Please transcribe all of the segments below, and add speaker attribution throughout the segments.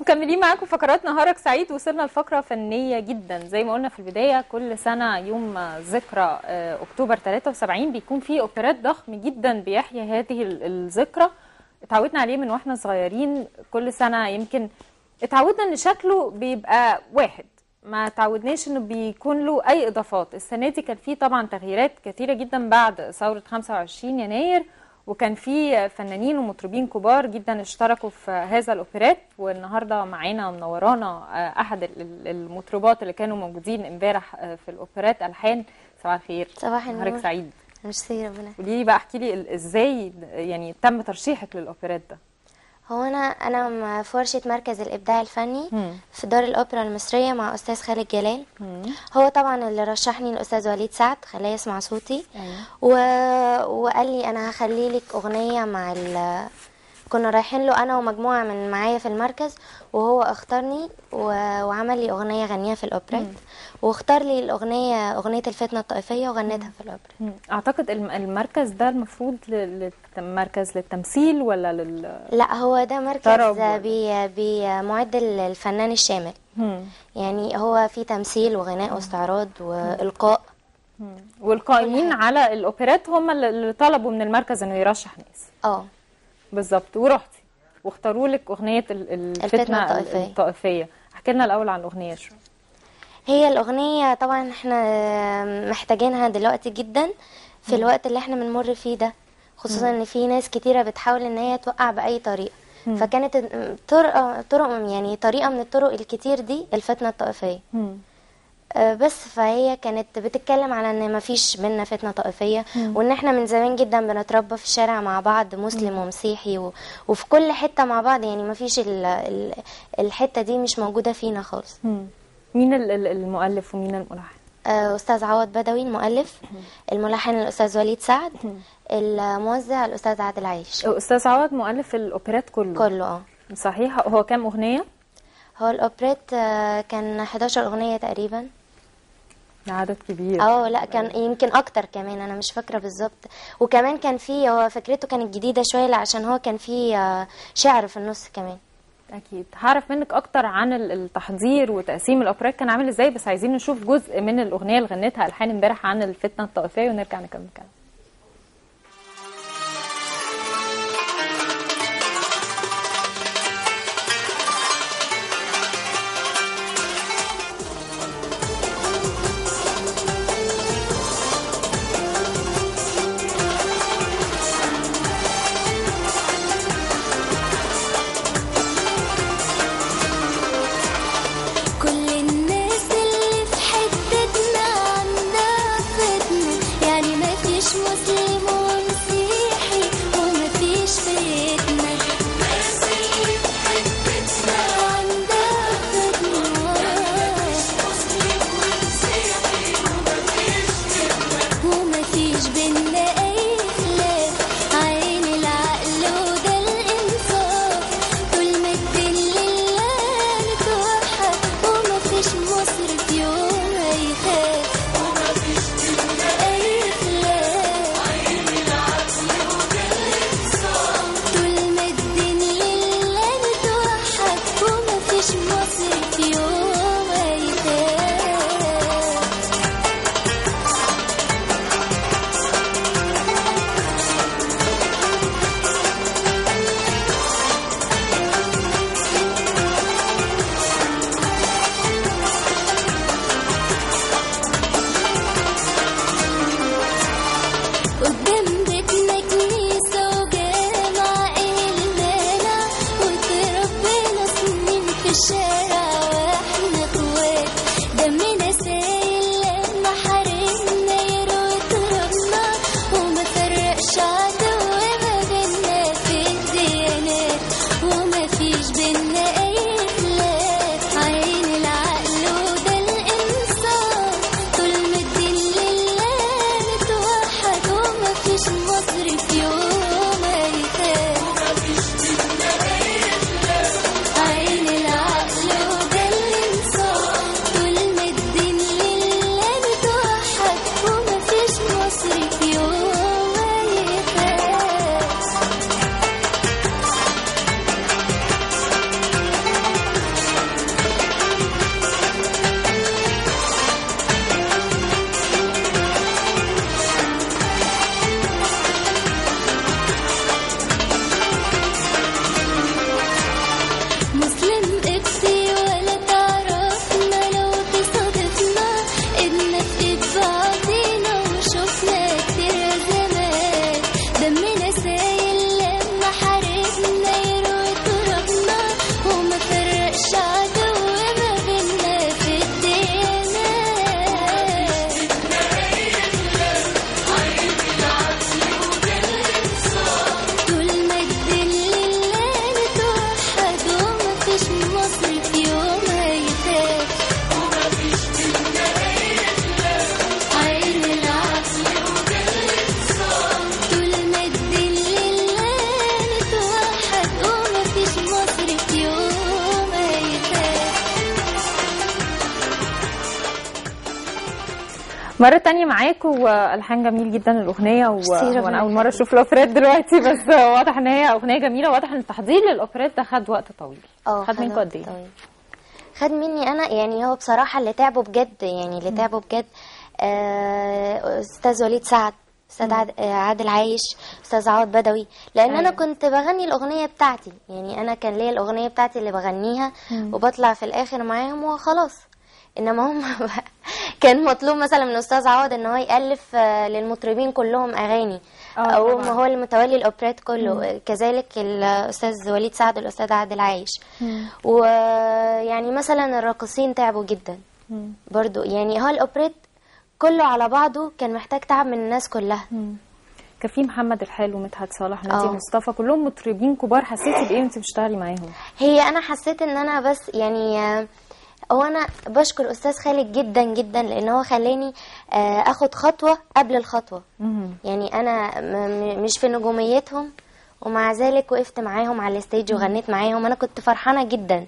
Speaker 1: مكملين معاكم فقرات نهارك سعيد وصلنا لفقره فنيه جدا زي ما قلنا في البدايه كل سنه يوم ذكرى آه، اكتوبر 73 بيكون في اوبرات ضخم جدا بيحيي هذه ال- الذكرى اتعودنا عليه من واحنا صغيرين كل سنه يمكن اتعودنا ان شكله بيبقى واحد ما تعودناش انه بيكون له اي اضافات السنه دي كان في طبعا تغييرات كثيره جدا بعد ثوره 25 يناير وكان في فنانين ومطربين كبار جدا اشتركوا في هذا الاوبرات والنهارده معانا منورانا آه، احد ال- ال- المطربات اللي كانوا موجودين امبارح آه، في الاوبرات الحان صباح الخير
Speaker 2: صباح
Speaker 1: نهارك
Speaker 2: النور
Speaker 1: سعيد
Speaker 2: ميرسي ربنا
Speaker 1: قولي لي بقى احكي لي ال- ازاي يعني تم ترشيحك للاوبرات ده
Speaker 2: هو انا انا م- في ورشه مركز الابداع الفني
Speaker 1: مم.
Speaker 2: في دار الاوبرا المصريه مع استاذ خالد جلال
Speaker 1: مم.
Speaker 2: هو طبعا اللي رشحني الاستاذ وليد سعد خلاه يسمع صوتي
Speaker 1: ايوه
Speaker 2: و... وقال لي انا هخلي لك اغنيه مع ال... كنا رايحين له انا ومجموعه من معايا في المركز وهو اختارني و... وعمل لي اغنيه غنيها في الاوبريت واختار لي الاغنيه اغنيه الفتنه الطائفيه وغنيتها في الاوبريت
Speaker 1: مم. اعتقد الم- المركز ده المفروض ل- للمركز للتمثيل ولا لل
Speaker 2: لا هو ده مركز
Speaker 1: طرب ولا-
Speaker 2: بي... بيمعد الفنان الشامل
Speaker 1: مم.
Speaker 2: يعني هو في تمثيل وغناء واستعراض والقاء
Speaker 1: مم. والقائمين
Speaker 2: كل حاجة.
Speaker 1: على الاوبرات هم اللي- اللي طلبوا من المركز انه يرشح ناس
Speaker 2: اه
Speaker 1: بالظبط ورحتي واختاروا لك اغنيه ال- الفتنه
Speaker 2: الفتنة الطائفية.
Speaker 1: الطائفيه احكي لنا الاول عن الاغنيه شويه
Speaker 2: هي الأغنية طبعا احنا محتاجينها دلوقتي جدا في الوقت اللي احنا بنمر فيه ده خصوصا ان في ناس كتيرة بتحاول ان هي توقع بأي طريقة فكانت طرق طرق يعني طريقة من الطرق الكتير دي الفتنة الطائفية
Speaker 1: مم.
Speaker 2: آه، بس فهي كانت بتتكلم على ان مفيش بينا فتنة طائفية وان احنا من زمان جدا بنتربى في الشارع مع بعض مسلم ومسيحي و... وفي كل حتة مع بعض يعني مفيش ال... ال... الحتة دي مش موجودة فينا خالص
Speaker 1: مم. مين ال- ال- المؤلف ومين الملحن
Speaker 2: آه، أستاذ عوض بدوي المؤلف الملحن الأستاذ وليد سعد الموزع الأستاذ عادل عيش
Speaker 1: استاذ عوض مؤلف الاوبرات كله
Speaker 2: كله اه
Speaker 1: صحيح هو كام اغنيه
Speaker 2: هو الأوبريت آه، كان 11 أغنية تقريبا
Speaker 1: ده عدد كبير
Speaker 2: اه لا كان يمكن أكتر كمان أنا مش فاكرة بالظبط وكمان كان في هو فكرته كانت جديدة شوية لا عشان هو كان في آه، شعر في النص كمان
Speaker 1: اكيد هعرف منك اكتر عن ال- التحضير وتقسيم الاوبرات كان عامل ازاي بس عايزين نشوف جزء من الاغنيه اللي غنتها الحان امبارح عن الفتنه الطائفيه ونرجع نكمل كلام
Speaker 3: كل الناس اللي في حتتنا عندها فتنة يعني ما فيش مسلم ومسيحي وما فيش فتنة الناس اللي في حتتنا عندها فتنة وما فيش بينا أي خلاف عين العقل وده الإنصاف طول ما الدين لله نتوحد وما فيش مصر في يوم هيخاف وما فيش بينا أي خلاف عين العقل وده الإنصاف طول ما الدين لله نتوحد وما فيش مصر في يوم هيخاف قدام بيتنا كنيسة وجامع المانع وتربينا سنين في الشارع واحنا اخوات دمنا سايل لما حاربنا يروي ترابنا وما فرقش عدو ما بينا في الديانات وما فيش بينا أي خلاف عين العقل وده الإنصاف طول ما الدين لله نتوحد وما فيش مصر في يوم هيخاف عين العقل وده الإنصاف طول ما الدين لله نتوحد وما فيش مصر في يوم هيخاف
Speaker 1: مرة تانية معاكم والحان جميل جدا الأغنية و...
Speaker 2: ميرسي، ربنا
Speaker 1: وأنا أول مرة أشوف الأوبريت دلوقتي بس واضح إن هي أغنية جميلة واضح إن التحضير للأوبريت ده خد وقت طويل
Speaker 2: اه
Speaker 1: خد منكم قد إيه؟
Speaker 2: طويل. خد مني انا يعني هو بصراحه اللي تعبوا بجد يعني اللي تعبوا بجد آه، استاذ وليد سعد استاذ عاد- آه، عادل عايش استاذ عوض بدوي لان انا
Speaker 1: أيوة.
Speaker 2: كنت بغني الاغنيه بتاعتي يعني انا كان ليا الاغنيه بتاعتي اللي بغنيها وبطلع في الاخر معاهم وخلاص انما هم بقى كان مطلوب مثلا من استاذ عوض ان هو يالف آه، للمطربين كلهم اغاني
Speaker 1: آه،
Speaker 2: او
Speaker 1: طبعاً.
Speaker 2: ما هو المتولي الاوبريت كله كذلك الاستاذ وليد سعد والاستاذ عادل عايش ويعني مثلا الراقصين تعبوا جدا برضو يعني هو الاوبريت كله على بعضه كان محتاج تعب من الناس كلها
Speaker 1: كان في محمد الحلو ومدحت صالح نادي
Speaker 2: آه.
Speaker 1: مصطفى كلهم مطربين كبار حسيتي بإيه وأنت بتشتغلي معاهم؟
Speaker 2: هي انا حسيت ان انا بس يعني آه، هو انا بشكر استاذ خالد جدا جدا لان هو خلاني آه، اخد خطوه قبل الخطوه
Speaker 1: مهم.
Speaker 2: يعني انا م- م- مش في نجوميتهم ومع ذلك وقفت معاهم على الستيج وغنيت معاهم انا كنت فرحانه جدا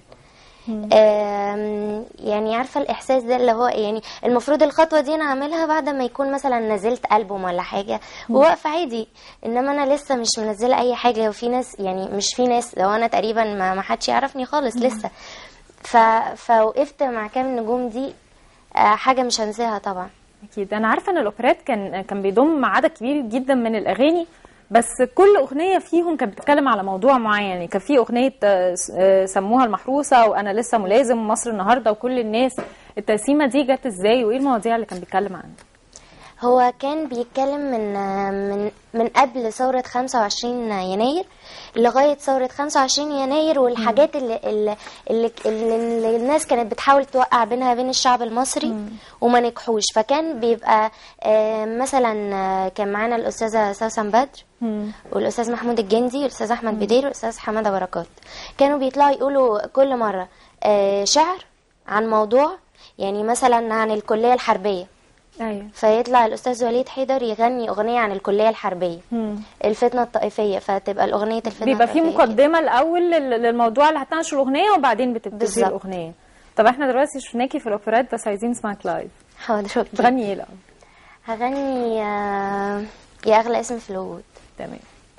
Speaker 2: آم، يعني عارفه الاحساس ده اللي هو يعني المفروض الخطوه دي انا اعملها بعد ما يكون مثلا نزلت البوم ولا حاجه وواقفه عادي انما انا لسه مش منزله اي حاجه وفي ناس يعني مش في ناس لو انا تقريبا ما ما حدش يعرفني خالص لسه ف فوقفت مع كام نجوم دي آه، حاجه مش هنساها طبعا
Speaker 1: أكيد أنا عارفة إن الأوبريت كان كان بيضم عدد كبير جدا من الأغاني بس كل أغنية فيهم كانت بتتكلم على موضوع معين يعني كان في أغنية آه، س- آه، سموها المحروسة وأنا لسه ملازم ومصر النهاردة وكل الناس التقسيمة دي جت إزاي وإيه المواضيع اللي كان بيتكلم عنها؟
Speaker 2: هو كان بيتكلم من من من قبل ثورة 25 يناير لغاية ثورة 25 يناير والحاجات اللي اللي, اللي, اللي الناس كانت بتحاول توقع بينها بين الشعب المصري وما نجحوش فكان بيبقى آه، مثلا آه، كان معانا الأستاذة سوسن بدر والأستاذ محمود الجندي والأستاذ أحمد بدير والأستاذ حمادة بركات كانوا بيطلعوا يقولوا كل مرة آه، شعر عن موضوع يعني مثلا عن الكلية الحربية
Speaker 1: أيوه
Speaker 2: فيطلع الاستاذ وليد حيدر يغني اغنيه عن الكليه الحربيه الفتنه الطائفيه فتبقى الاغنيه الفتنه
Speaker 1: بيبقى في
Speaker 2: الطائفية
Speaker 1: مقدمة الأول لل- للموضوع اللي هتناقشه الأغنية وبعدين بتبتدي
Speaker 2: بالظبط.
Speaker 1: الأغنية طب احنا دلوقتي شفناكي في الأوبريت بس عايزين نسمعك لايف
Speaker 2: حاضر اوكي
Speaker 1: تغني إيه الأول؟
Speaker 2: هغني آه، يا اغلى اسم في الوجود
Speaker 1: تمام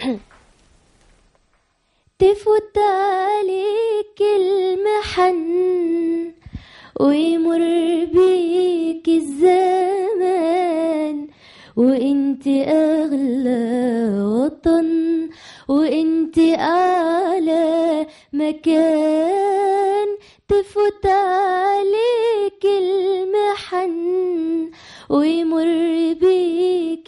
Speaker 3: تفوت عليك المحن ويمر بيك الزمان وانت اغلى وطن وانت اعلى مكان تفوت عليك المحن ويمر بيك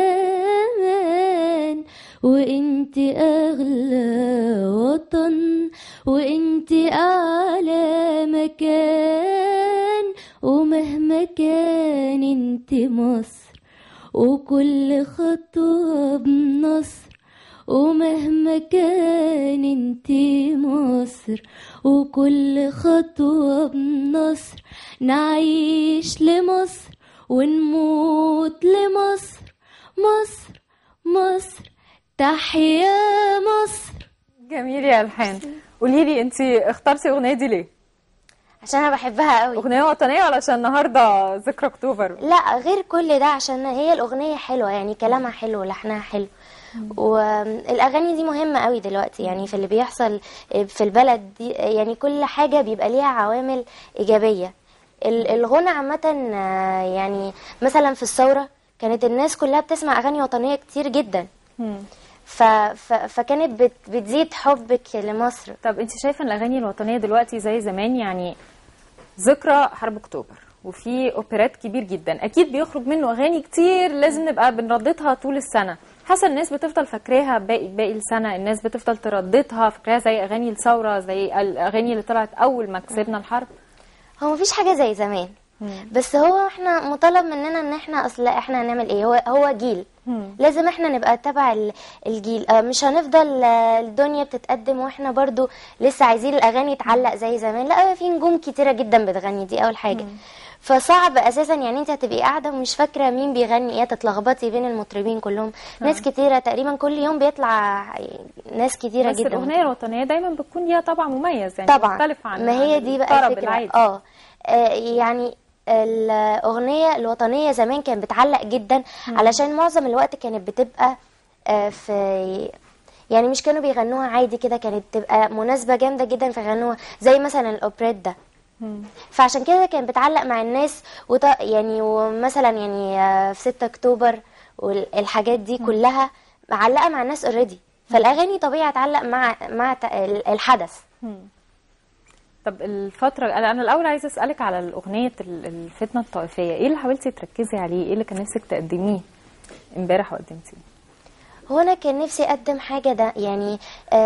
Speaker 3: الزمان وانت اغلى وطن وانت اعلى مكان ومهما كان انت مصر وكل خطوة بنصر ومهما كان انت مصر وكل خطوة بنصر نعيش لمصر ونموت لمصر مصر مصر تحيا مصر
Speaker 1: جميل يا ألحان قولي لي أنت اخترتي الأغنية دي ليه؟
Speaker 2: عشان انا بحبها قوي
Speaker 1: أغنية وطنية ولا عشان النهاردة ذكرى أكتوبر؟
Speaker 2: لا غير كل ده عشان هي الاغنيه حلوه يعني كلامها حلو ولحنها حلو والاغاني دي مهمه قوي دلوقتي يعني في اللي بيحصل في البلد دي يعني كل حاجه بيبقى ليها عوامل ايجابيه ال- الغنى عامه آه، يعني مثلا في الثوره كانت الناس كلها بتسمع اغاني وطنيه كتير جدا ف... ف... فكانت بت... بتزيد حبك لمصر
Speaker 1: طب انت شايفه ان الاغاني الوطنيه دلوقتي زي زمان يعني ذكرى حرب اكتوبر وفي اوبرات كبير جدا اكيد بيخرج منه اغاني كتير لازم نبقى بنرددها طول السنه حاسه الناس بتفضل فاكراها باقي باقي السنه الناس بتفضل ترددها فاكراها زي اغاني الثوره زي الاغاني اللي طلعت اول ما كسبنا الحرب
Speaker 2: هو مفيش حاجه زي زمان بس هو احنا مطالب مننا ان احنا اصل احنا هنعمل ايه هو هو جيل لازم احنا نبقى تبع ال- الجيل آه، مش هنفضل آه، الدنيا بتتقدم واحنا برضو لسه عايزين الاغاني تعلق زي زمان لا في نجوم كتيره جدا بتغني دي اول حاجه فصعب اساسا يعني انت هتبقي قاعده ومش فاكره مين بيغني ايه تتلخبطي بين المطربين كلهم ناس كتيره تقريبا كل يوم بيطلع ناس كتيره
Speaker 1: بس
Speaker 2: جدا
Speaker 1: الاغنيه الوطنيه دايما بتكون ليها طبع مميز يعني
Speaker 2: طبعا
Speaker 1: مختلف عن
Speaker 2: ما هي
Speaker 1: عن
Speaker 2: دي بقى
Speaker 1: الطرب
Speaker 2: الفكره
Speaker 1: العادي
Speaker 2: اه آه، يعني الاغنيه الوطنيه زمان كانت بتعلق جدا علشان معظم الوقت كانت بتبقى آه، في يعني مش كانوا بيغنوها عادي كده كانت تبقى مناسبه جامده جدا فيغنوها زي مثلا الاوبريت ده فعشان كده كانت بتعلق مع الناس وط... يعني ومثلا يعني آه، في 6 اكتوبر والحاجات دي كلها معلقه مع الناس اوريدي فالاغاني طبيعي هتعلق مع مع ت- الحدث
Speaker 1: طب الفترة أنا أنا الأول عايزة أسألك على الأغنية ال- الفتنة الطائفية إيه اللي حاولتي تركزي عليه؟ إيه اللي كان نفسك تقدميه امبارح وقدمتيه؟
Speaker 2: هو انا كان نفسي اقدم حاجه ده يعني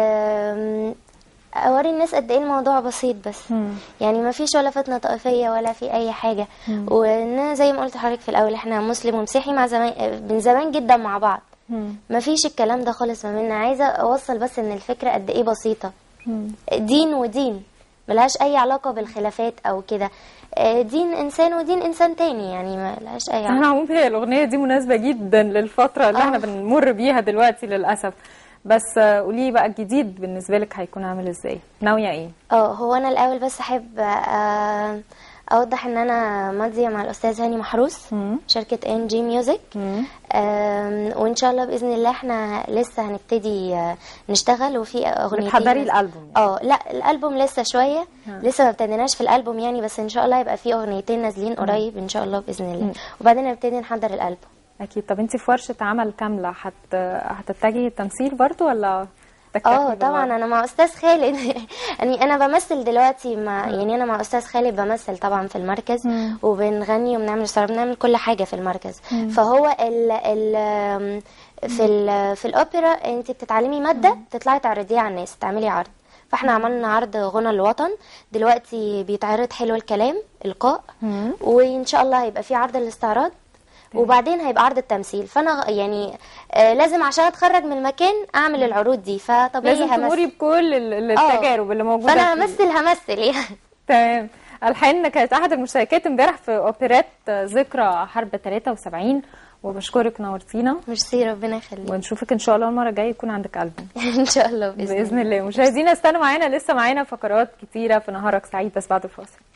Speaker 2: آم، اوري الناس قد ايه الموضوع بسيط بس يعني ما فيش ولا فتنه طائفيه ولا في اي حاجه وان زي ما قلت لحضرتك في الاول احنا مسلم ومسيحي مع زمان من زمان جدا مع بعض ما فيش الكلام ده خالص ما بينا عايزه اوصل بس ان الفكره قد ايه بسيطه دين ودين ملهاش اي علاقه بالخلافات او كده آه، دين انسان ودين انسان تاني يعني ما لهاش اي علاقه
Speaker 1: أنا عموما هي الأغنية دي مناسبة جدا للفترة اللي
Speaker 2: آه.
Speaker 1: احنا بنمر بيها دلوقتي للأسف بس آه، قولي بقى الجديد بالنسبة لك هيكون عامل إزاي؟ ناوية إيه؟
Speaker 2: اه هو انا الاول بس احب آه، اوضح ان انا ماضيه مع الاستاذ هاني محروس
Speaker 1: مم.
Speaker 2: شركه ان جي ميوزك
Speaker 1: مم.
Speaker 2: آم، وان شاء الله باذن الله احنا لسه هنبتدي آه، نشتغل وفي اغنيتين
Speaker 1: بتحضري
Speaker 2: نازل-
Speaker 1: الألبوم يعني.
Speaker 2: اه لا الالبوم لسه شويه لسه ما ابتديناش في الالبوم يعني بس ان شاء الله هيبقى في اغنيتين نازلين قريب ان شاء الله باذن الله وبعدين نبتدي نحضر الالبوم
Speaker 1: أكيد طب أنت في ورشة عمل كاملة هت... هتتجهي التمثيل برضو ولا تكتفي
Speaker 2: اه طبعا
Speaker 1: بالورق؟
Speaker 2: انا مع استاذ خالد يعني انا بمثل دلوقتي مع يعني انا مع استاذ خالد بمثل طبعا في المركز
Speaker 1: مم.
Speaker 2: وبنغني وبنعمل استعراض بنعمل كل حاجه في المركز فهو ال ال في ال في الاوبرا انت بتتعلمي ماده تطلعي تعرضيها على الناس تعملي عرض فاحنا عملنا عرض غنى الوطن دلوقتي بيتعرض حلو الكلام القاء
Speaker 1: مم.
Speaker 2: وان شاء الله هيبقى في عرض الاستعراض وبعدين هيبقى عرض التمثيل فانا يعني آه لازم عشان اتخرج من المكان اعمل العروض دي فطبيعي
Speaker 1: لازم تمري
Speaker 2: همثل
Speaker 1: بكل ال-
Speaker 2: آه.
Speaker 1: التجارب اللي موجودة
Speaker 2: فانا
Speaker 1: فيه.
Speaker 2: همثل همثل يعني
Speaker 1: تمام الحين كانت احد المشاركات امبارح في اوبريت ذكرى حرب 73 وبشكرك نورتينا
Speaker 2: ميرسي ربنا يخليك
Speaker 1: ونشوفك ان شاء الله المره الجايه يكون عندك البوم
Speaker 2: ان شاء الله باذن,
Speaker 1: باذن الله مشاهدينا استنوا معانا لسه معانا فقرات كتيره في نهارك سعيد بس بعد الفاصل